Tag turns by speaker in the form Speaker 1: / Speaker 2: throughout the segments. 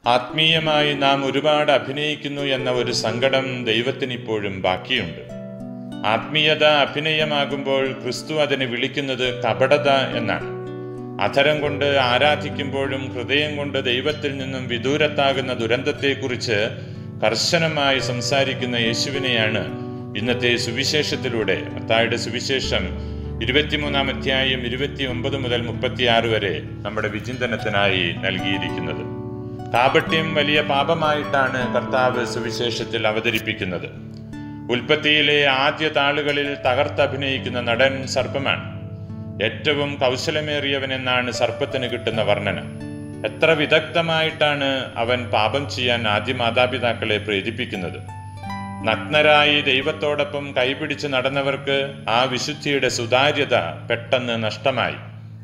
Speaker 1: ആത്മീയമായി നാം ഒരുപാട് അഭിനയിക്കുന്നു എന്ന ഒരു സങ്കടം ദൈവത്തിനിപ്പോഴും ബാക്കിയുണ്ട് ആത്മീയത അഭിനയമാകുമ്പോൾ ക്രിസ്തു അതിനെ വിളിക്കുന്നത് കപടത എന്നാണ് അധരം കൊണ്ട് ആരാധിക്കുമ്പോഴും ഹൃദയം കൊണ്ട് ദൈവത്തിൽ നിന്നും വിദൂരത്താകുന്ന ദുരന്തത്തെക്കുറിച്ച് കർശനമായി സംസാരിക്കുന്ന യേശുവിനെയാണ് ഇന്നത്തെ സുവിശേഷത്തിലൂടെ മത്തായുടെ സുവിശേഷം ഇരുപത്തിമൂന്നാം അധ്യായം ഇരുപത്തി ഒമ്പത് മുതൽ മുപ്പത്തിയാറ് വരെ നമ്മുടെ വിചിന്തനത്തിനായി നൽകിയിരിക്കുന്നത് കാപട്യം വലിയ പാപമായിട്ടാണ് കർത്താവ് സുവിശേഷത്തിൽ അവതരിപ്പിക്കുന്നത് ഉൽപ്പത്തിയിലെ ആദ്യ താളുകളിൽ തകർത്തഭിനയിക്കുന്ന നടൻ സർപ്പമാണ് ഏറ്റവും കൗശലമേറിയവനെന്നാണ് സർപ്പത്തിന് കിട്ടുന്ന വർണ്ണന എത്ര വിദഗ്ധമായിട്ടാണ് അവൻ പാപം ചെയ്യാൻ ആദ്യ മാതാപിതാക്കളെ പ്രേരിപ്പിക്കുന്നത് നഗ്നരായി ദൈവത്തോടൊപ്പം കൈപിടിച്ച് നടന്നവർക്ക് ആ വിശുദ്ധിയുടെ സുതാര്യത പെട്ടെന്ന് നഷ്ടമായി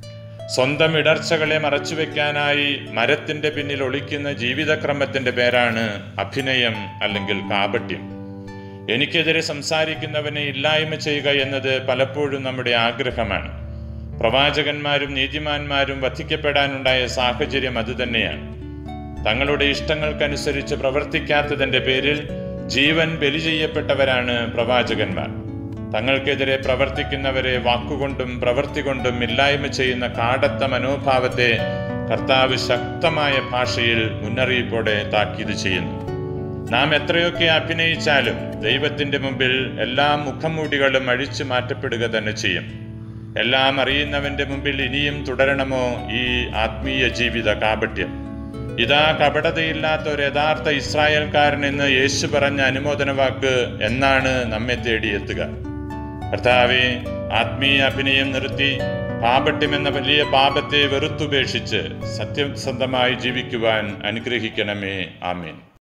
Speaker 1: സ്വന്തം ഇടർച്ചകളെ മറച്ചുവെക്കാനായി മരത്തിന്റെ പിന്നിൽ ഒളിക്കുന്ന ജീവിതക്രമത്തിന്റെ പേരാണ് അഭിനയം അല്ലെങ്കിൽ കാപട്യം എനിക്കെതിരെ സംസാരിക്കുന്നവനെ ഇല്ലായ്മ ചെയ്യുക എന്നത് പലപ്പോഴും നമ്മുടെ ആഗ്രഹമാണ് പ്രവാചകന്മാരും നീതിമാന്മാരും വധിക്കപ്പെടാനുണ്ടായ സാഹചര്യം അതുതന്നെയാണ് തങ്ങളുടെ ഇഷ്ടങ്ങൾക്കനുസരിച്ച് പ്രവർത്തിക്കാത്തതിന്റെ പേരിൽ ജീവൻ ബലി ചെയ്യപ്പെട്ടവരാണ് പ്രവാചകന്മാർ തങ്ങൾക്കെതിരെ പ്രവർത്തിക്കുന്നവരെ വാക്കുകൊണ്ടും പ്രവൃത്തി കൊണ്ടും ഇല്ലായ്മ ചെയ്യുന്ന കാടത്ത മനോഭാവത്തെ കർത്താവ് ശക്തമായ ഭാഷയിൽ മുന്നറിയിപ്പോടെ താക്കീത് ചെയ്യുന്നു നാം എത്രയൊക്കെ അഭിനയിച്ചാലും ദൈവത്തിന്റെ മുമ്പിൽ എല്ലാ മുഖംമൂടികളും അഴിച്ചു മാറ്റപ്പെടുക തന്നെ ചെയ്യും എല്ലാം അറിയുന്നവന്റെ മുമ്പിൽ ഇനിയും തുടരണമോ ഈ ആത്മീയ ജീവിത കാപട്യം ഇതാ കപടതയില്ലാത്ത ഒരു യഥാർത്ഥ ഇസ്രായേൽക്കാരൻ എന്ന് യേശു പറഞ്ഞ അനുമോദന വാക്ക് എന്നാണ് നമ്മെ തേടിയെത്തുക കർത്താവെ ആത്മീയ അഭിനയം നിർത്തി പാപട്യം എന്ന വലിയ പാപത്തെ വെറുത്തുപേക്ഷിച്ച് സത്യസന്ധമായി ജീവിക്കുവാൻ അനുഗ്രഹിക്കണമേ ആമേൻ